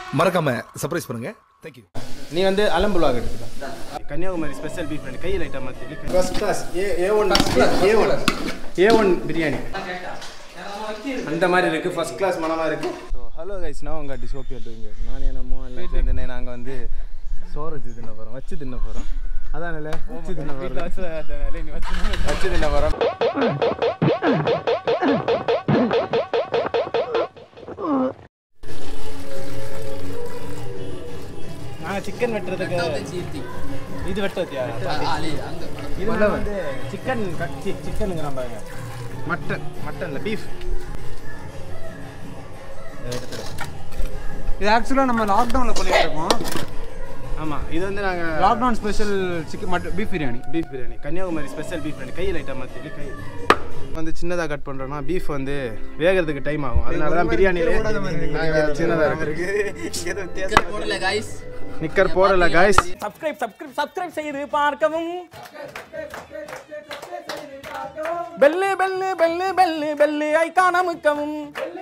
மறக்காம சர்ப்ரைஸ் பண்ணுங்க தேங்க்யூ நீ வந்து அலம்புலாக எடுத்துக்க கன்னியாகுமரி ஸ்பெஷல் பீஃப் பண்ணி கையில் ஐட்டம் மாற்றி first class A A one A one A one biryani அந்த மாதிரி இருக்குது ஃபர்ஸ்ட் கிளாஸ் மனமாக இருக்குது ஸோ ஹலோ கைஸ் நான் உங்கள் அடி சோப்பி எடுத்துங்க நானே என்னமோ எல்லாம் சேர்ந்து நாங்கள் வந்து சோறு வச்சு தின்ன போகிறோம் வச்சு தின்ன போகிறோம் அதானே வச்சு தின்ன போகிறோம் வச்சு தின்ன போகிறோம் நாங்கள் சிக்கன் வெட்டுறதுக்கு இது வெட்டத்தியா இது வந்து சிக்கன் கட்சி சிக்கனுங்கிறான் பாருங்க மட்டன் மட்டன்ல பீஃப் இது ஆக்சுவலாக நம்ம லாக்டவுனில் பண்ணிட்டு இருக்கோம் ஆமாம் இது வந்து நாங்கள் lockdown special chicken mutton beef biryani beef biryani Kanyakumari special beef biryani கையில் ஐட்டம் மாற்றி கை வந்து சின்னதாக கட் பண்ணுறோன்னா பீஃப் வந்து வேகிறதுக்கு டைம் ஆகும் அதனால தான் பிரியாணியிலே சின்னதாக இருக்கு போடல காய்ஸ் நிக்கர் போடல காய்ஸ் சப்ஸ்கிரைப் சப்ஸ்கிரைப் சப்ஸ்கிரைப் செய்து பார்க்கவும் bell bell bell bell bell ஐக்கான முக்கவும்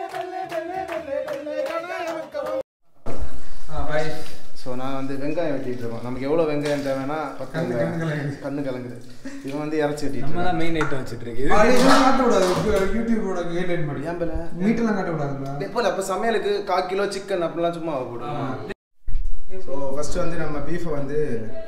ஸோ நான் வந்து வெங்காயம் வெட்டிட்டு இருக்கோம் நமக்கு எவ்வளோ வெங்காயம் தேவைன்னா பக்கம் கண்ணு கலங்குது இவன் வந்து இறச்சி வெட்டிட்டு இருக்கான். மெயின் ஐட்டம் வச்சுட்டு இருக்கு காட்டக்கூடாது யூடியூபோட கைட்லைன் படி ஏன் பேல மீட்டெல்லாம் காட்டக்கூடாதுல்ல இப்போ அப்போ சமையலுக்கு கால் கிலோ சிக்கன் அப்படிலாம் சும்மா போடுவோம் ஸோ ஃபர்ஸ்ட் வந்து நம்ம பீஃபை வந்து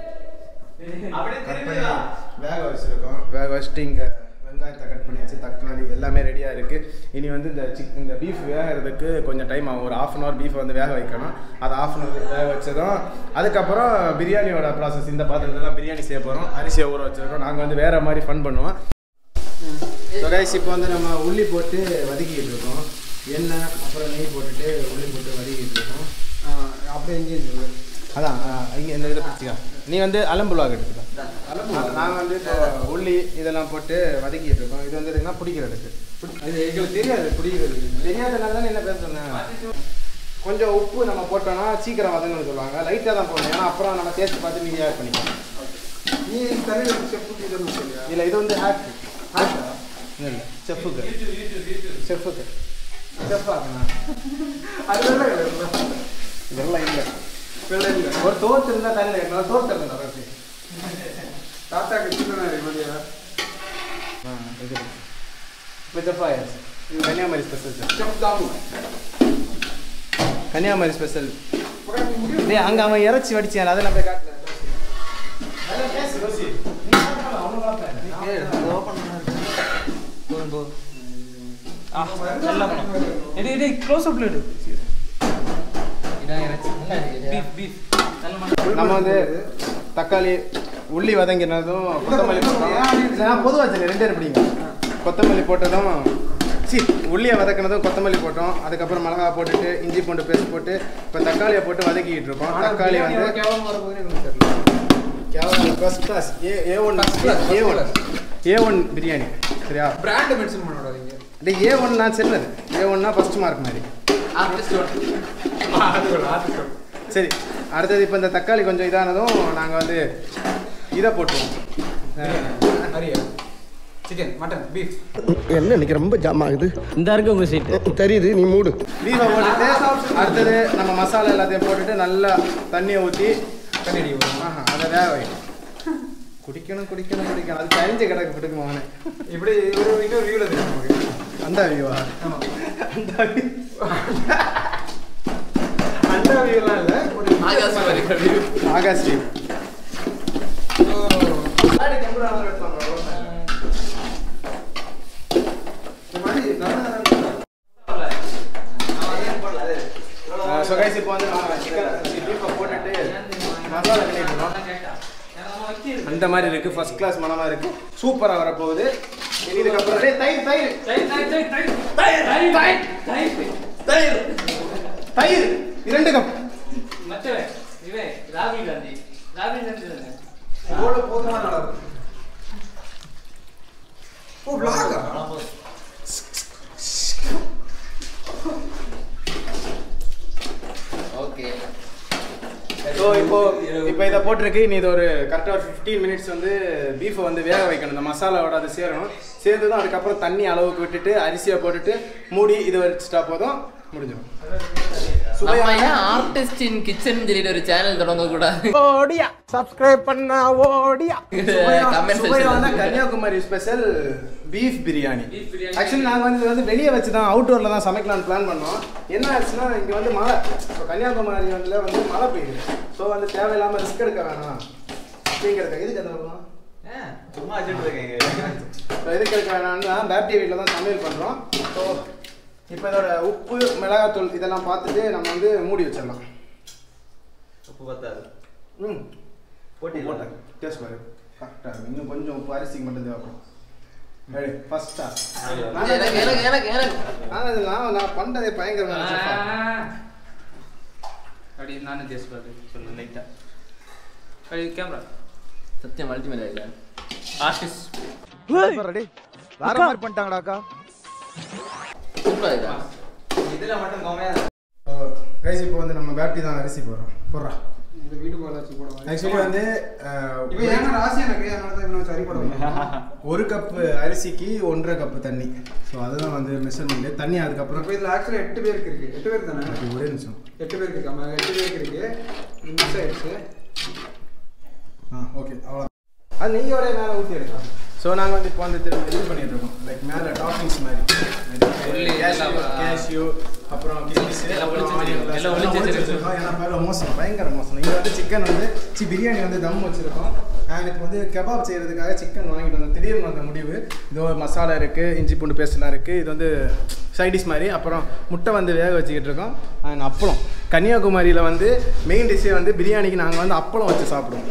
கட் பண்ணி வேக வச்சுருக்கோம் வேக வச்சுட்டு இங்கே வெங்காயத்தை கட் பண்ணியாச்சு தக்காளி எல்லாமே ரெடியாக இருக்குது இனி வந்து இந்த சிக் இந்த பீஃப் வேகிறதுக்கு கொஞ்சம் டைம் ஆகும் ஒரு ஆஃப் அன் ஹவர் பீஃப் வந்து வேக வைக்கணும் அதை ஆஃப் அன் ஹவர் வேக வச்சதும் அதுக்கப்புறம் பிரியாணியோட ப்ராசஸ் இந்த பாத்திரத்துலாம் பிரியாணி செய்ய போகிறோம் அரிசியை ஊற வச்சுருக்கோம் நாங்கள் வந்து வேறு மாதிரி ஃபன் பண்ணுவோம் ஸோ கைஸ் இப்போ வந்து நம்ம உள்ளி போட்டு வதக்கிட்டு இருக்கோம் எண்ணெய் அப்புறம் நெய் போட்டுட்டு உள்ளி போட்டு வதக்கிட்டு இருக்கோம் அப்படியே எங்கேயும் சொல்லு அதான் இங்கே இந்த இதை பிடிச்சிக்கா நீ வந்து அலம்புலாக எடுத்துக்கோ நாங்கள் வந்து இப்போ உள்ளி இதெல்லாம் போட்டு வதக்கிட்டு இருக்கோம் இது வந்து எதுக்குன்னா பிடிக்கிறதுக்கு அது எங்களுக்கு தெரியாது பிடிக்கிறது தெரியாதனால தான் என்ன பேர் சொன்னேன் கொஞ்சம் உப்பு நம்ம போட்டோம்னா சீக்கிரம் வதங்கன்னு சொல்லுவாங்க லைட்டாக தான் போடணும் ஏன்னா அப்புறம் நம்ம டேஸ்ட் பார்த்து நீங்கள் ஆட் பண்ணிக்கலாம் நீ தலையில் செப்பு இதெல்லாம் சொல்லியா இல்லை இது வந்து ஹேக் ஹேக்கா இல்லை இல்லை செஃப்புக்கு செஃப்புக்கு செஃப் ஆக்கணும் அதெல்லாம் இதெல்லாம் இல்லை ஒரு தோத்து இருந்தால் தண்ணி நான் தோத்து இருந்தேன் தாத்தாக்கு சின்ன மதியா இப்போ செஃப் ஆயாச்சு இது Kanyakumari special chef chef Damu Kanyakumari special டேய் அங்கே அவன் இறைச்சி வடிச்சான் அதை நம்ம காட்டல இது இது க்ளோஸ் அப்ல எடு நம்ம வந்து தக்காளி உள்ளி வதங்கினதும் கொத்தமல்லி போட்டோம் நான் பொதுவாக சரி ரெண்டு பேரும் பிடிங்க கொத்தமல்லி போட்டதும் சி உள்ளியை வதக்கினதும் கொத்தமல்லி போட்டோம் அதுக்கப்புறம் மிளகா போட்டுட்டு இஞ்சி பூண்டு பேஸ்ட் போட்டு இப்போ தக்காளியை போட்டு வதக்கிட்டு இருக்கோம் தக்காளி வந்து கேவலம் வரப்போகுது எனக்கு தெரியல கேவலம் first class A A one A one A one biryani சரியா பிராண்ட் மென்ஷன் பண்ண விடாதீங்க இந்த ஏ ஒன் நான் சொன்னது ஏ ஒன்னா ஃபர்ஸ்ட் மார்க் மாதிரி சரி அடுத்தது இப்போ இந்த தக்காளி கொஞ்சம் இதானதும் நாங்கள் வந்து இதை போட்டுருவோம் ஹரியா சிக்கன் மட்டன் பீஃப் என்ன இன்னைக்கு ரொம்ப ஜாம் ஆகுது இந்த இருக்கு உங்க சீட் தெரியுது நீ மூடு பீஃபை போட்டுட்டு அடுத்தது நம்ம மசாலா எல்லாத்தையும் போட்டுட்டு நல்லா தண்ணியை ஊற்றி தண்ணி அடி வரும் ஆஹா அதை வேக வைக்கணும் குடிக்கணும் குடிக்கணும் குடிக்கணும் அது கழிஞ்ச கிடக்கு பிடிக்கும் அவனே இப்படி ஒரு இன்னொரு வியூவில் தெரியும் நமக்கு அந்த வியூவா அந்த view. அந்த வியூலாம் இல்லை ஒரு ஆகாஷ் view. இந்த மாதிரி நல்ல ஸோ கைஸ் இப்போ வந்து நம்ம சிக்கன் பீஃபை போட்டுட்டு மசாலா பண்ணிட்டுருக்கோம் அந்த மாதிரி இருக்கு ஃபர்ஸ்ட் கிளாஸ் மனமா இருக்கு சூப்பரா வரப்போகுது இனி இதுக்கப்புறம் டேய், தயிர் தயிர் தயிர் இரண்டு கப் ராகுல் காந்தி ராகுல் காந்தி தானே எவ்வளோ போதுமான அளவு ஓ vlog-ஆ? ஓகே ஸோ இப்போ இப்போ இதை போட்டிருக்கு நீ இது ஒரு கரெக்டாக ஒரு ஃபிஃப்டீன் மினிட்ஸ் வந்து பீஃபை வந்து வேக வைக்கணும் இந்த மசாலாவோட அது சேரணும் சேர்ந்து தான் அதுக்கப்புறம் தண்ணி அளவுக்கு விட்டுட்டு அரிசியை போட்டுட்டு மூடி இது வச்சுட்டா போதும் முடிஞ்சிடும் நம்ம ஏன் ஆர்டிஸ்ட் இன் கிச்சன் சொல்லிட்டு ஒரு சேனல் தொடங்க கூடாது ஓடியா சப்ஸ்கிரைப் பண்ணா ஓடியா கமெண்ட் சுவையான Kanyakumari special beef biryani actually நாங்கள் வந்து இது வந்து வெளியே வச்சு தான் அவுட்டோரில் தான் சமைக்கலாம்னு பிளான் பண்ணோம் என்ன ஆச்சுன்னா இங்கே வந்து மழை இப்போ கன்னியாகுமரி வந்து வந்து மழை பெய்யுது ஸோ வந்து தேவையில்லாமல் ரிஸ்க் எடுக்க வேணாம் அப்படிங்கிறதுக்கு எதுக்கு அந்த வருமா சும்மா வச்சுட்டு இருக்கேங்க ஸோ எதுக்கு எடுக்க வேணாம்னு தான் பேப்டி வீட்டில் தான் சமையல் பண்ணுறோம் ஸோ இப்போ இதோட உப்பு மிளகாத்தூள் இதெல்லாம் பார்த்துட்டு நம்ம வந்து மூடி வச்சிடலாம் உப்பு பத்தாது ம் போட்டி போட்டேன் டேஸ்ட் பாரு கரெக்டாக இன்னும் கொஞ்சம் உப்பு அரிசிக்கு மட்டும் தேவைப்படும் ரெடி ஃபஸ்ட்டா எனக்கு எனக்கு எனக்கு எனக்கு நான் நான் நான் பண்ணுறதே பயங்கரமான chef ஆ. அப்படி நானும் டேஸ்ட் பார்த்து சொல்லு லைட்டா அப்படி கேமரா சத்தியம் அல்டிமேட் ஆகல ஆர்டிஸ்ட் ரெடி வேற மாதிரி பண்ணிட்டாங்கடாக்கா சூப்பரா இருக்கா இதுல மட்டும் கம்மியா கைஸ் இப்போ வந்து நம்ம பேப்டி தான் அரிசி போடுறோம் போடுறா இந்த வீடு போல வச்சு போடுவாங்க ஆக்சுவலி வந்து அஹ், இப்போ ஏன்னா ராசி எனக்கு அதனால தான் இவ்வளோ சரி போடுவாங்க ஒரு கப்பு அரிசிக்கு ஒன்றரை கப்பு தண்ணி ஸோ அதுதான் வந்து மெஷர்மெண்ட் தண்ணி அதுக்கப்புறம் இப்போ இதில் ஆக்சுவலாக எட்டு பேருக்கு இருக்கு எட்டு பேர் தானே அப்படி ஒரே நிமிஷம் எட்டு பேருக்கு இருக்கு ஆமாம் எட்டு பேருக்கு இருக்கு மிஸ் ஆயிடுச்சு ஆ ஓகே அவ்வளோ அது நீங்கள் ஒரே மேலே ஊற்றி எடுக்கலாம் ஸோ நாங்கள் வந்து இப்போ வந்து திரும்ப இது பண்ணிட்டு இருக்கோம் லைக் மேலே டாப்பிங்ஸ் மாதிரி உள்ளே இதெல்லாம் கேஷ்யூ அப்புறம் கிஸ்மிஸ் எல்லாம் ஒளிச்சு வச்சிருக்கோம். எல்லாம் ஒளிச்சு வச்சிருக்கோம். ஏன்னா பாரு மோசம் பயங்கர மோசம் இங்கே வந்து சிக்கன் வந்து சி பிரியாணி வந்து தம் வச்சிருக்கோம் அண்ட் இப்போ வந்து கபாப் செய்யறதுக்காக சிக்கன் வாங்கிட்டு வந்தோம் திடீர்னு வந்த முடிவு இதோ மசாலா இருக்குது இஞ்சி பூண்டு பேஸ்ட்லாம் இருக்குது இது வந்து சைடிஷ் மாதிரி அப்புறம் முட்டை வந்து வேக வச்சுக்கிட்டு இருக்கோம் அண்ட் அப்பளம் கன்னியாகுமரியில் வந்து மெயின் டிஷ்ஷே வந்து பிரியாணிக்கு நாங்கள் வந்து அப்பளம் வச்சு சாப்பிடுவோம்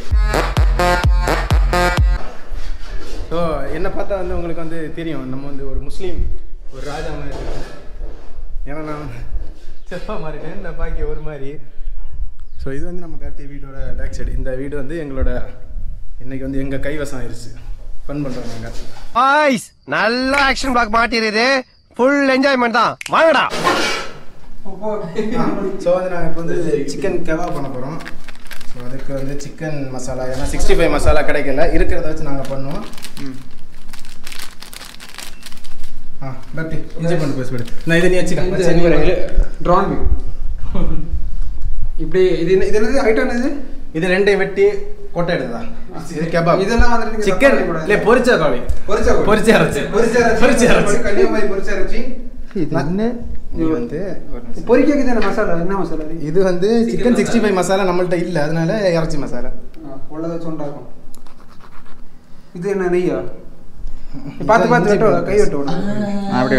ஸோ என்னை பார்த்தா வந்து உங்களுக்கு வந்து தெரியும் நம்ம வந்து ஒரு முஸ்லீம் ஒரு ராஜா மாதிரி இருக்கோம் ஏன்னா நான் செஃப்பா மாறிட்டேன் இந்த பாக்கி ஒரு மாதிரி ஸோ இது வந்து நம்ம பேப்டி வீடோட பேக் சைடு இந்த வீடு வந்து எங்களோட இன்னைக்கு வந்து எங்கள் கைவசம் ஆயிடுச்சு ஃபன் பண்ணுறோம் நாங்கள் ஆய்ஸ் நல்ல ஆக்ஷன் பிளாக் மாட்டிருது ஃபுல் என்ஜாய்மெண்ட் தான் வாங்கடா ஸோ வந்து நாங்கள் இப்போ வந்து சிக்கன் கபாப் பண்ண போகிறோம் ஸோ அதுக்கு வந்து சிக்கன் மசாலா ஏன்னா சிக்ஸ்டி ஃபைவ் மசாலா கிடைக்கல இருக்கிறத வச்சு நாங்கள் பண்ணுவோம் ஆ பேப்டி இஞ்சி பண்ணி பேச விடு நான் இதை நீ வச்சுக்க ட்ரான் வியூ இப்படி இது என்ன இது என்னது ஐட்டம் என்னது இது ரெண்டையும் வெட்டி கொட்டை எடுத்ததா இது கபாப் இதெல்லாம் வந்துட்டு நீங்க சிக்கன் தப்பா நினைக்கக்கூடாது. இல்லை பொரிச்ச கோழி பொரிச்ச கோழி. பொரிச்ச இறைச்சி. பொரிச்ச இறைச்சி. பொரிச்ச இறைச்சி. கன்னியாகுமரி பொரிச்ச இறைச்சி நீ வந்து ஒரு நிமிஷம். பொரிக்கிறதுக்கு என்ன மசாலா என்ன மசாலா இது இது வந்து சிக்கன் சிக்ஸ்டி ஃபைவ் மசாலா நம்மள்ட்ட இல்லை அதனால இறைச்சி மசாலா உள்ளதை வச்சு உண்டாக்கும் இது என்ன நெய்யா பார்த்து பார்த்து வெட்ட கை வெட்ட அப்படியே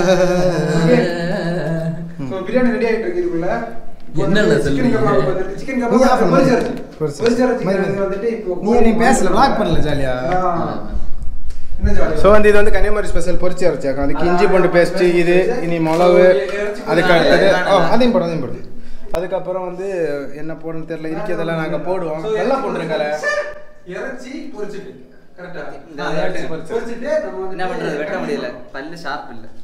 ஸோ பிரியாணி ரெடி ஆகிட்டு இருக்கு இதுக்குள்ள என்னென்ன சிக்கன் சொல்றீங்க? கபாப் வந்துட்டு சிக்கன் நீ கபாப் off பண்ணு. பொரிச்ச இறைச்சி பொரிச்ச பொரிச்ச இறைச்சி. இறைச்சி வந்துட்டு இப்போ நீ நீ பேசல vlog பண்ணல ஜாலியா ஆ. என்ன ஜாலி ஸோ வந்து இது வந்து கன்னியாகுமரி ஸ்பெஷல் பொரிச்சு இறைச்சாக்கா அதுக்கு இஞ்சி பூண்டு பேஸ்ட் இது இனி மிளகு அதுக்கு அடுத்தது ஓ அதையும் போடு அதையும் போடு அதுக்கப்புறம் வந்து என்ன போடணும்னு தெரியல இருக்கிறதெல்லாம் நாங்கள் போடுவோம் வெள்ளம் போட்டுருக்கல இறைச்சி பொரிச்சிட்டு கரெக்டா இந்த இறைச்சி பொரிச்சு. பொரிச்சிட்டு நம்ம வந்து என்ன பண்றது வெட்ட முடியல பல்லு ஷார்ப் இல்ல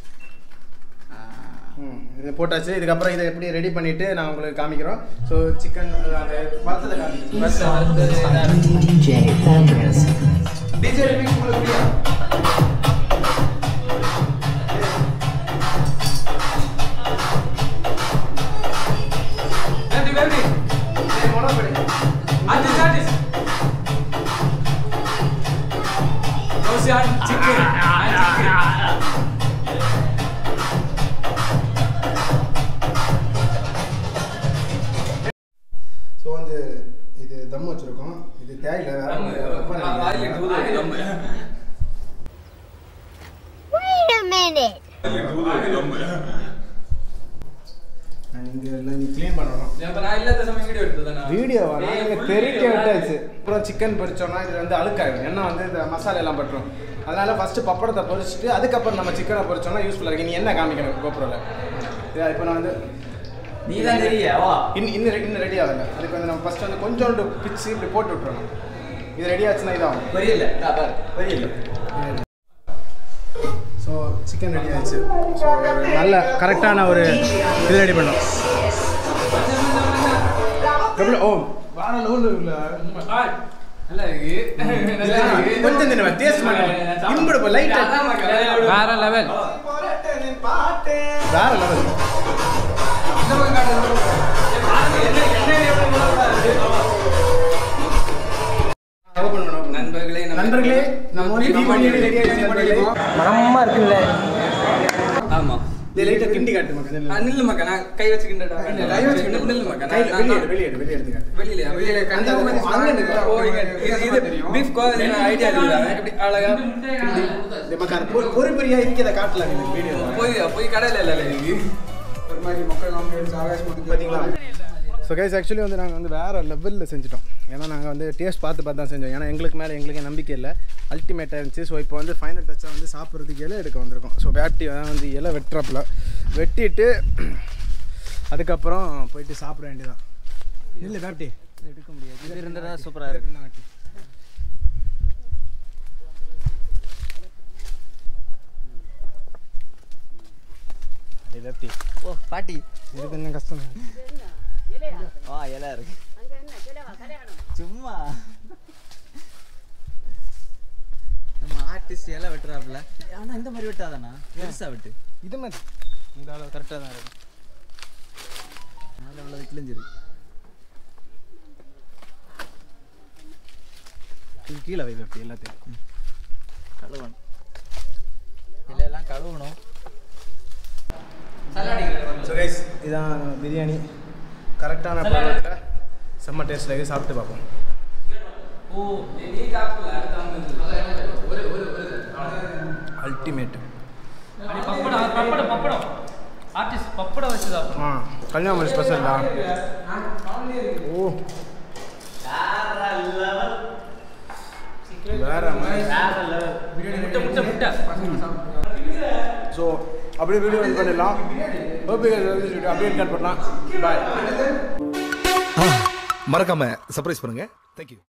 ம் இது போட்டாச்சு இதுக்கப்புறம் இதை எப்படி ரெடி பண்ணிட்டு நான் உங்களுக்கு காமிக்கிறோம் ஸோ சிக்கன் அந்த வறுத்ததை காமிக்கிறேன் டிஜே ரிமிக்ஸ் உங்களுக்கு புரியா ஸோ வந்து இது தம் வச்சிருக்கோம் இது தேவையில்லை வேற ஒண்ணும் இல்லை. Wait a minute. நான் இங்க எல்லாம் நீ க்ளீன் பண்ணணும் நான் இல்லாத சமயம் வீடியோ எடுத்ததானே வீடியோ நாங்கள் தெறிக்க விட்டாச்சு அப்புறம் சிக்கன் பொரிச்சோம்னா இது வந்து அழுக்காயிடும் ஏன்னா வந்து இந்த மசாலா எல்லாம் பட்டுரும் அதனால ஃபர்ஸ்ட் பப்படத்தை பொரிச்சிட்டு அதுக்கப்புறம் நம்ம சிக்கனை பொரிச்சோம்னா யூஸ்ஃபுல்லாக இருக்கு நீ என்ன காமிக்கணும் கோப்ரோவில் இப்போ நான் வந்து நீ தான் தெரிய வா இன்னும் இன்னும் ரெ- இன்னும் ரெடி ஆகல அதுக்கு வந்து நம்ம ஃபர்ஸ்ட் வந்து கொஞ்சோண்டு பிச்சு இப்படி போட்டு விட்டுறணும் இது ரெடி ஆச்சுன்னா இதாகும் புரியல பாரு புரியல ஸோ சிக்கன் ரெடி ஆயிடுச்சு ஸோ நல்ல கரெக்டான ஒரு இது ரெடி பண்ணோம் எப்படி ஓ வேற லெவலில் இல்லை நல்லா இருக்கு நல்லா இருக்கு கொஞ்சம் தின்னு டேஸ்ட் பண்ணு இன்படு இப்போ லைட்டா வேற லெவல் வேற லெவல் இந்த பக்கம் காட்டுங்க நண்பர்களே நண்பர்களே நம்ம வந்து தீபாவளி ரெடி ஆயிடுச்சு நண்பர்களே மரமா இருக்குல்ல ஆமா இது லைட்டா கிண்டி காட்டு மக்கள் ஆ, நில்லு மக்கா நான் கை வச்சுக்கிட்டா கை வச்சுக்கிட்டு நில்லு மக்கா கை நான் வெளியே வெளியே வெளியே எடுத்து காட்டு வெளியில வெளியில கன்னியாகுமரி அங்க இருக்கு. ஓ, இங்க இது இது பீஃப் கோவா ஐடியா இருக்குதா இப்படி அழகா இந்த மக்கள் பொறு- பொறுப்பெரியா இருக்கிறத காட்டலாம் எனக்கு வீடியோ போய் போய் கடையில இல்ல இருக்கு ஒரு மாதிரி மக்கள் அவங்க ஆகாசம் பார்த்தீங்களா ஸோ கைஸ் ஆக்சுவலி வந்து நாங்கள் வந்து வேறு லெவலில் செஞ்சுட்டோம் ஏன்னா நாங்கள் வந்து டேஸ்ட் பார்த்து பார்த்து தான் செஞ்சோம் ஏன்னா எங்களுக்கு மேலே எங்களுக்கு நம்பிக்கை இல்லை அல்டிமேட்டாக இருந்துச்சு ஸோ இப்போ வந்து ஃபைனல் டச்சாக வந்து சாப்பிட்றதுக்கு இலை எடுக்க வந்திருக்கோம் ஸோ வேட்டி தான் வந்து இலை வெட்டுறப்பில் வெட்டிட்டு அதுக்கப்புறம் போயிட்டு சாப்பிட வேண்டியதான் இல்லை வேட்டி எடுக்க முடியாது இது இருந்தா சூப்பரா இருக்கு வேட்டி ஓ பாட்டி இது கொஞ்சம் கஷ்டம் தான் வா இலை இருக்கு சும்மா நம்ம ஆர்டிஸ்ட் இலை வெட்டுறாப்புல ஆனா இந்த மாதிரி வெட்டாதானா பெருசா வெட்டு இது மாதிரி இந்த அளவு கரெக்டாக தான் இருக்கும் மேலே உள்ளது கிழிஞ்சிருக்கு இது கீழே வை வேட்டி எல்லாத்தையும் கழுவணும் இலையெல்லாம் கழுவணும் ஸோ கைஸ் இதான் பிரியாணி கரெக்டான பருவத்தில் செம்ம டேஸ்ட்டில் இருக்குது சாப்பிட்டு பார்ப்போம் அல்டிமேட் ஆ கன்னியாகுமரி ஸ்பெஷல்டா ஓ வேற ஸோ அப்படியே வீடியோ இது பண்ணிடலாம் ஓபி அப்படியே கட் பண்ணலாம் பாய் மறக்காம சர்ப்ரைஸ் பண்ணுங்க தேங்க்யூ